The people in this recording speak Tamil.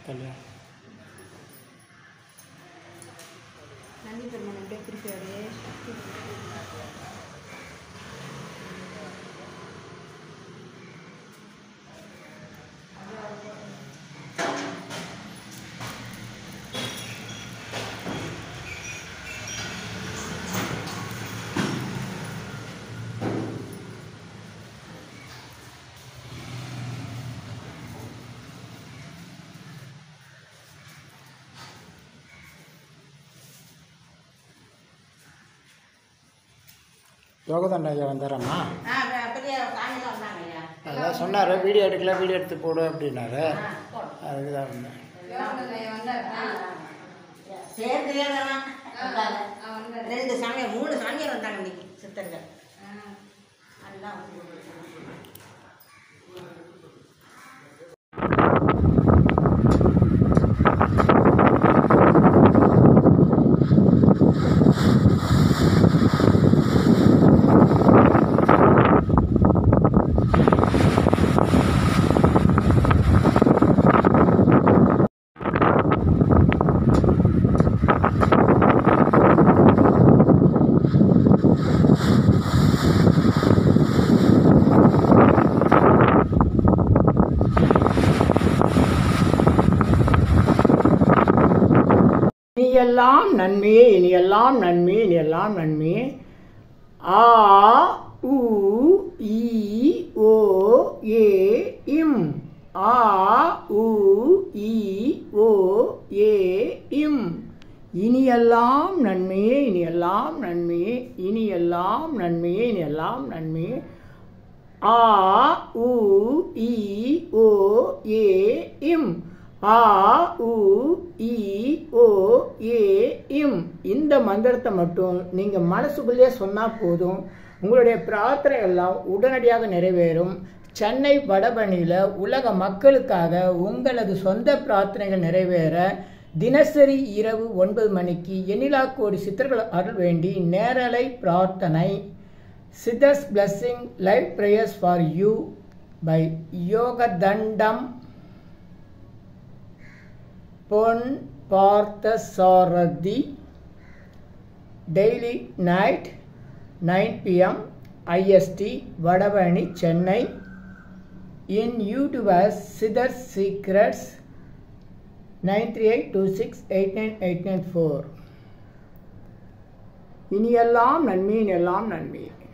கல்யாணம் நந்தி பெருமான் அப்படியே திருப்பி அப்படியே யோகதண்ட ஐயா வந்தாரம்மா ஆ அப்படியே சாமிலாம் வந்தாங்க ஐயா அதான் சொன்னார் வீடியோ எடுக்கல வீடியோ எடுத்து போடு அப்படின்னாரு ஆ போடு அதுக்கு தான் வந்தேன் சேர்ந்துலே வேணாம் ரெண்டு சாமியார் மூணு சாமியார் வந்தாங்க இன்னைக்கு சித்தர்கள் எல்லாம் வந்து இனியெல்லாம் நன்மையே இனியெல்லாம் நன்மையே இனியெல்லாம் நன்மையே ஆ உ இ ஓ ஏ இம் ஆ உ இ ஓ ஏ இம் இனியெல்லாம் நன்மையே இனியெல்லாம் நன்மையே இனியெல்லாம் நன்மையே இனியெல்லாம் நன்மையே ஆ உ இ ஓ ஏ இம் ஆ உ இ ஓ ஏ இம் இந்த மந்திரத்தை மட்டும் நீங்கள் மனசுக்குள்ளேயே சொன்னால் போதும் உங்களுடைய பிரார்த்தனை எல்லாம் உடனடியாக நிறைவேறும் சென்னை வடபழனியில் உலக மக்களுக்காக உங்களது சொந்த பிரார்த்தனைகள் நிறைவேற தினசரி இரவு ஒன்பது மணிக்கு எண்ணிலா கோடி சித்தர்கள் அருள் வேண்டி நேரலை பிரார்த்தனை Siddhars blessing live prayers for you by Yogathandam Pon Parthasarathy daily night nine PM IST Vadapalani Chennai in YouTubers Siddhar secrets nine three eight two six eight nine eight nine four இனியெல்லாம் நன்மை இனியெல்லாம் நன்மை